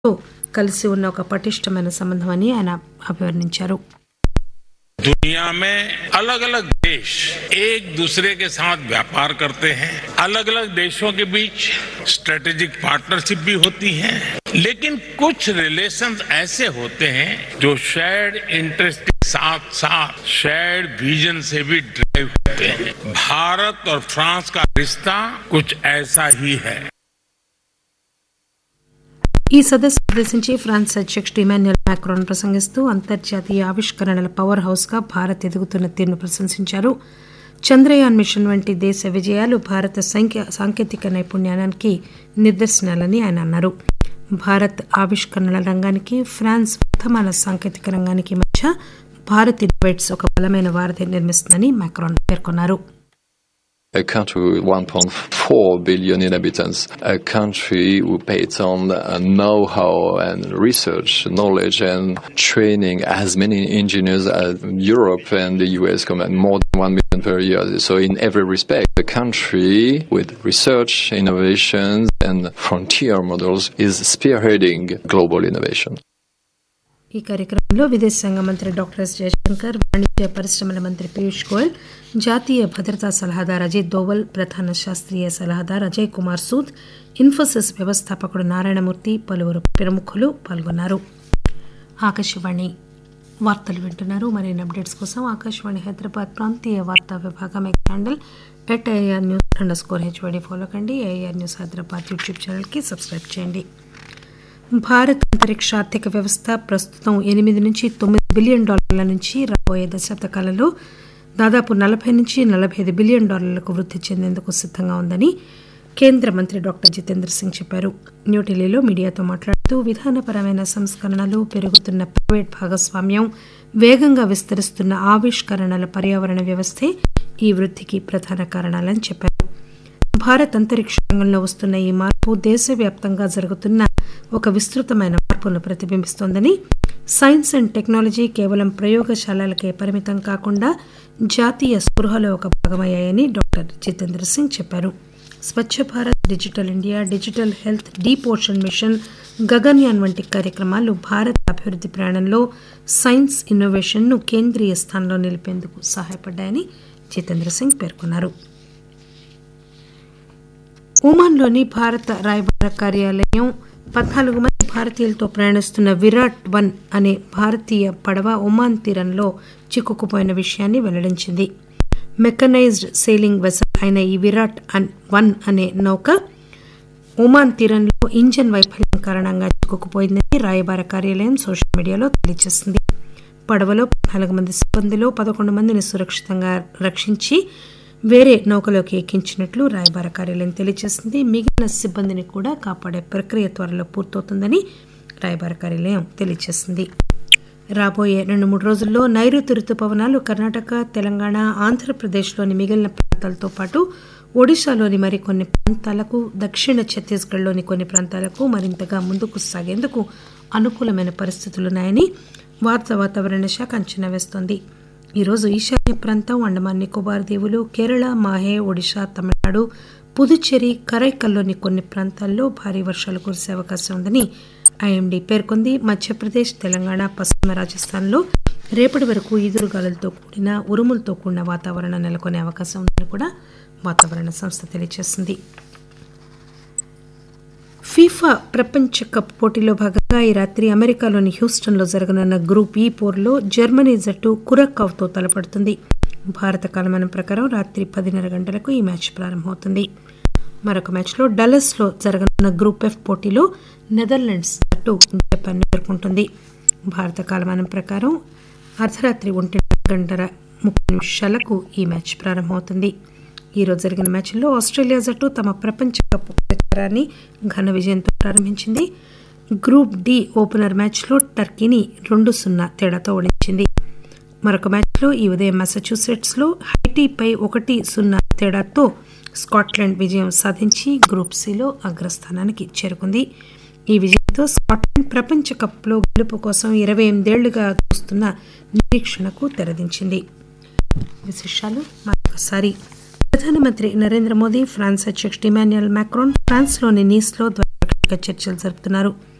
తో కలిసి ఉన్న ఒక పటిష్టమైన సంబంధం అని ఆయన అభివర్ణించారు दुनिया में अलग अलग देश एक दूसरे के साथ व्यापार करते हैं अलग अलग देशों के बीच स्ट्रेटेजिक पार्टनरशिप भी होती है लेकिन कुछ रिलेशंस ऐसे होते हैं जो शेयर्ड इंटरेस्ट के साथ साथ शेयर्ड विजन से भी ड्राइव होते हैं भारत और फ्रांस का रिश्ता कुछ ऐसा ही है ఈ సదస్సు ఉద్దేశించి ఫ్రాన్స్ అధ్యక్షుడు ఇమాన్యుయల్ మాక్రోన్ ప్రసంగిస్తూ అంతర్జాతీయ ఆవిష్కరణల పవర్ హౌస్ గా భారత్ ఎదుగుతున్న తీరును ప్రశంసించారు చంద్రయాన్ మిషన్ వంటి దేశ విజయాలు భారత సంఖ్య సాంకేతిక నైపుణ్యానికి నిదర్శనాలని ఆయన అన్నారు భారత్ ఆవిష్కరణల రంగానికి ఫ్రాన్స్ వర్తమాన సాంకేతిక రంగానికి మధ్య భారత్ ఇన్నోవేట్స్ ఒక బలమైన వారధి నిర్మిస్తుందని మాక్రాన్ పేర్కొన్నారు a country with 1.4 billion inhabitants, a country who pays on uh, know-how and research, knowledge and training as many engineers as Europe and the US combined, more than 1 million per year. So in every respect, a country with research, innovations and frontier models is spearheading global innovation. ఈ కార్యక్రమంలో విదేశాంగ మంత్రి doctor yes Jayashankar వాణిజ్య పరిశ్రమల మంత్రి పీయూష్ గోయల్ జాతీయ భద్రతా సలహాదారు అజిత్ దోవల్ ప్రధాన శాస్త్రీయ సలహాదారు అజయ్ కుమార్ సూద్ ఇన్ఫోసిస్ వ్యవస్థాపకుడు నారాయణమూర్తి పలువురు ప్రముఖులు పాల్గొన్నారు ఆకాశవాణి వార్తలు వింటున్నారు మరిన్ని అప్డేట్స్ కోసం ఆకాశవాణి హైదరాబాద్ ప్రాంతీయ వార్తా విభాగం X handle at AR news underscore HYD follow కండి ఏఆర్ న్యూస్ హైదరాబాద్ యూట్యూబ్ ఛానల్కి సబ్స్క్రైబ్ చేయండి భారత్ అంతరిక్ష ఆర్థిక వ్యవస్థ ప్రస్తుతం ఎనిమిది నుంచి తొమ్మిది బిలియన్ డాలర్ల నుంచి రాబోయే దశాబ్ద కాలంలో దాదాపు నలభై నుంచి నలభై ఐదు బిలియన్ డాలర్లకు వృద్ధి చెందేందుకు సిద్ధంగా ఉందని కేంద్ర మంత్రి డాక్టర్ జితేంద్ర సింగ్ చెప్పారు న్యూఢిల్లీలో మీడియాతో మాట్లాడుతూ విధానపరమైన సంస్కరణలు పెరుగుతున్న ప్రైవేట్ భాగస్వామ్యం వేగంగా విస్తరిస్తున్న ఆవిష్కరణల పర్యావరణ వ్యవస్థే ఈ వృద్ధికి ప్రధాన కారణాలని చెప్పారు భారత్ అంతరిక్ష రంగంలో వస్తున్న ఈ మార్పు దేశవ్యాప్తంగా జరుగుతున్న ఒక విస్తృతమైన మార్పును ప్రతిబింబిస్తోందని సైన్స్ అండ్ టెక్నాలజీ కేవలం ప్రయోగశాలలకే పరిమితం కాకుండా జాతీయ స్పృహలో ఒక భాగమయ్యాయని డాక్టర్ జితేంద్ర సింగ్ చెప్పారు Swachh Bharat digital India digital health deep ocean mission Gaganyaan వంటి కార్యక్రమాలు భారత్ అభివృద్ధి ప్రయాణంలో సైన్స్ ఇన్నోవేషన్ను కేంద్రీయ స్థానంలో నిలిపేందుకు సహాయపడ్డాయని జితేంద్ర సింగ్ పేర్కొన్నారు ఒమాన్లోని భారత రాయబార కార్యాలయం పద్నాలుగు మంది భారతీయులతో ప్రయాణిస్తున్న విరాట్ వన్ అనే భారతీయ పడవ ఒమాన్ తీరంలో చిక్కుకుపోయిన విషయాన్ని వెల్లడించింది మెకనైజ్డ్ సెయిలింగ్ వెసల్ అయిన ఈ విరాట్ వన్ అనే నౌక ఒమాన్ తీరంలో ఇంజన్ వైఫల్యం కారణంగా చిక్కుకుపోయిందని రాయబార కార్యాలయం సోషల్ మీడియాలో తెలియజేసింది పడవలో పద్నాలుగు మంది సిబ్బందిలో పదకొండు మందిని సురక్షితంగా రక్షించి వేరే నౌకలోకి ఎక్కించినట్లు రాయబార కార్యాలయం తెలియజేసింది మిగిలిన సిబ్బందిని కూడా కాపాడే ప్రక్రియ త్వరలో పూర్తవుతుందని రాయబార కార్యాలయం తెలియజేసింది రాబోయే రెండు మూడు రోజుల్లో నైరుతి రుతుపవనాలు కర్ణాటక తెలంగాణ ఆంధ్రప్రదేశ్లోని మిగిలిన ప్రాంతాలతో పాటు ఒడిశాలోని మరికొన్ని ప్రాంతాలకు దక్షిణ ఛత్తీస్గఢ్లోని కొన్ని ప్రాంతాలకు మరింతగా ముందుకు సాగేందుకు అనుకూలమైన పరిస్థితులున్నాయని భారత వాతావరణ శాఖ అంచనా వేస్తోంది ఈరోజు ఈశాన్య ప్రాంతం అండమాన్ నికోబార్ దీవులు కేరళ మాహే ఒడిశా తమిళనాడు పుదుచ్చేరి కరైకల్లోని కొన్ని ప్రాంతాల్లో భారీ వర్షాలు కురిసే అవకాశం ఉందని ఐఎండీ పేర్కొంది మధ్యప్రదేశ్ తెలంగాణ పశ్చిమ రాజస్థాన్లో రేపటి వరకు ఈదురుగాలులతో కూడిన ఉరుములతో కూడిన వాతావరణం నెలకొనే అవకాశం ఉందని కూడా వాతావరణ సంస్థ తెలియజేసింది ఫీఫా ప్రపంచ కప్ పోటీలో భాగంగా ఈ రాత్రి అమెరికాలోని హ్యూస్టన్లో జరగనున్న గ్రూప్ ఈ పోర్లో జర్మనీ జట్టు కురక్కావ్తో తలపడుతుంది భారత కాలమానం ప్రకారం రాత్రి పదిన్నర గంటలకు ఈ మ్యాచ్ ప్రారంభమవుతుంది మరొక మ్యాచ్లో డలస్లో జరగనున్న గ్రూప్ ఎఫ్ పోటీలో నెదర్లాండ్స్ జట్టు జపాన్ ఎదుర్కొంటుంది భారత కాలమానం ప్రకారం అర్ధరాత్రి ఒంటి గంటల ముప్పై నిమిషాలకు ఈ మ్యాచ్ ప్రారంభమవుతుంది ఈ రోజు జరిగిన మ్యాచ్లో ఆస్ట్రేలియా జట్టు తమ ప్రపంచ కప్ ప్రచారాన్ని ఘన విజయంతో ప్రారంభించింది గ్రూప్ డి ఓపెనర్ మ్యాచ్లో టర్కీని రెండు సున్నా తేడాతో ఓడించింది మరొక మ్యాచ్లో ఈ ఉదయం మసాచ్యూసెట్స్లో హైటీపై ఒకటి సున్నా తేడాతో స్కాట్లాండ్ విజయం సాధించి గ్రూప్ సిలో అగ్రస్థానానికి చేరుకుంది ఈ విజయంతో స్కాట్లాండ్ ప్రపంచ కప్లో గెలుపు కోసం ఇరవై ఎనిమిదేళ్లుగా చూస్తున్న నిరీక్షణకు తెరదించింది విశేషాలు మరొకసారి ప్రధానమంత్రి నరేంద్ర మోదీ ఫ్రాన్స్ అధ్యక్షుడు ఇమాన్యుయల్ మాక్రోన్ ఫ్రాన్స్లోని నీస్లో ద్వైపాక్షిక చర్చలు జరుపుతున్నారు